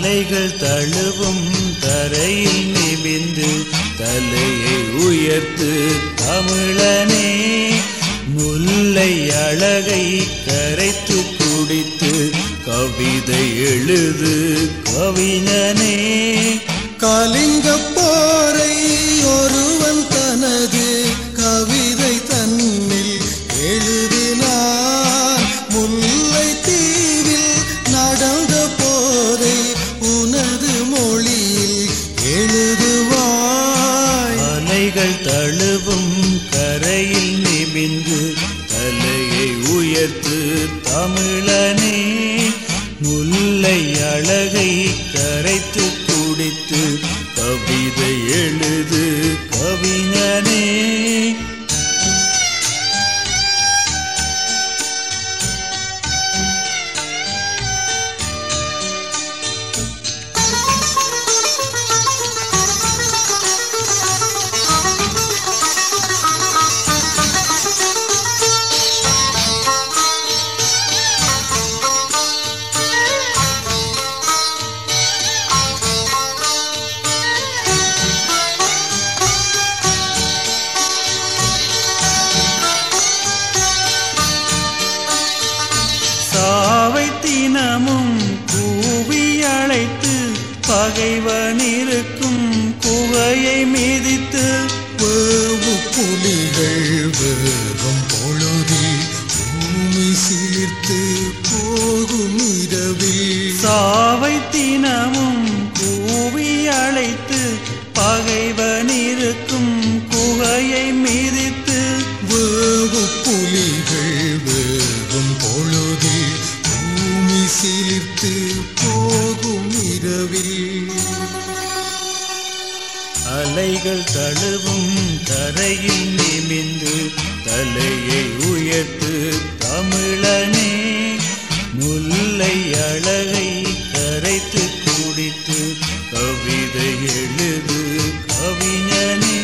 அலைகள் தழுவும் தரையில் நிமிந்து தலையை உயர்த்து தமிழனே முல்லை அழகை கரைத்து குடித்து கவிதை எழுது கவிஞனே கலிங்க போரை ஒருவன் தனது கவிதை தன்னில் எழுதினான் முல்லை தீவில் நடந்த போரை உனது மொழியில் எழுதுவாய் அலைகள் தழுவும் கரையில் நிமிந்து தலையை உயர்த்து தமிழனே முல்லை அழகை கரைத்து குடித்து கவிதை எழுது கவிஞனே சாவை தினமும் கூவி அழைத்து பகைவனிருக்கும் குகையை மிதித்து வேவு புலிகள் வேகும் பொழுதில் பூமி சீர்த்து போகும் இரவில் சாவை தினமும் கூவி அழைத்து பகைவனிருக்கும் குகையை மிதித்து வேவு புலிகள் வேகும் பொழுதில் பூமி சீர்த்து போகும் இரவில் அலைகள் தழுவும் கரையில் நிமிந்து தலையை உயர்த்து தமிழனே முல்லை அழகை கரைத்து குடித்து கவிதை எழுது கவிஞனே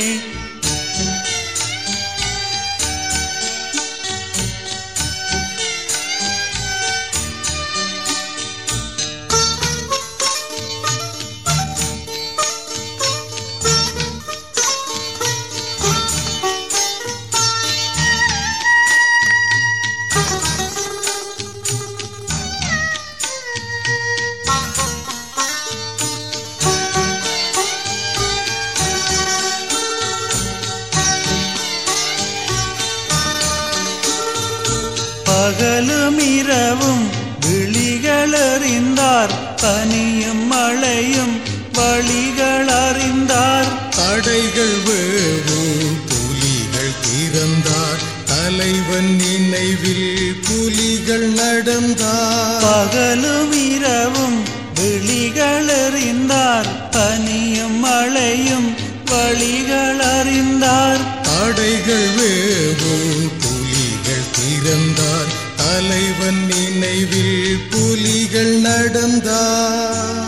பகலும் இரவும் விழிகள் அறிந்தார் பனியும் மழையும் வழிகள் அறிந்தார் தடைகள் வேவும் புலிகள் திறந்தார் தலைவன் நினைவில் புலிகள் நடந்தார் பகலும் இரவும் விழிகள் அறிந்தார் பனியும் மழையும் வழிகள் அறிந்தார் தடைகள் வேவும் புலிகள் திறந்தார் தலைவன் நினைவில் புலிகள் நடந்தார்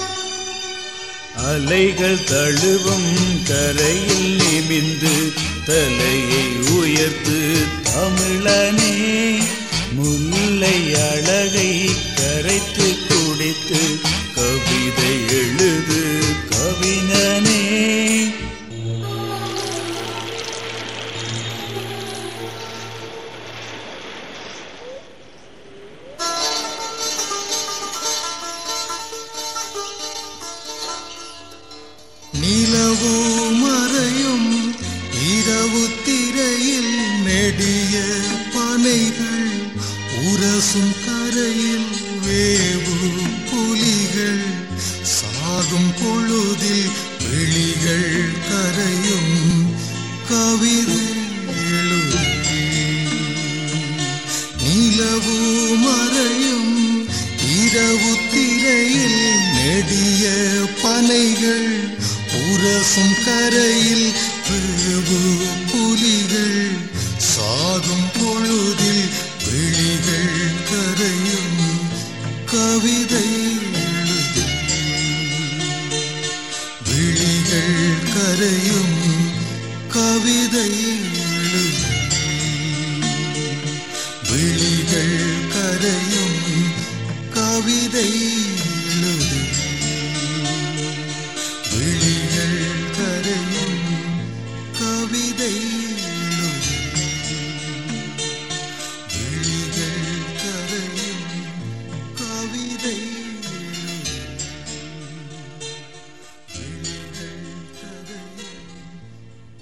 அலைகள் தழுவும் கரையில் நிமிந்து தலையை உயர்த்து தமிழனே முல்லை அழகை கரைத்து குடித்து கவிதை எழுது கவிஞனே நிலவு மறையும் இரவு திரையில் நெடிய பனைகள் உரசும் கரையில் வேவு புலிகள் சாகும் பொழுதில் விழிகள் கரையும் கவிதை எழுதி நிலவு மறையும் இரவு திரையில் நெடிய பனைகள் உரசும் கரையில் வேவு புலிகள் சாகும் பொழுதில் விழிகள் கரையும் கவிதை எழுதி விழிகள் கரையும் கவிதை எழுதி விழிகள் கரையும் கவிதை எழுது கவிதை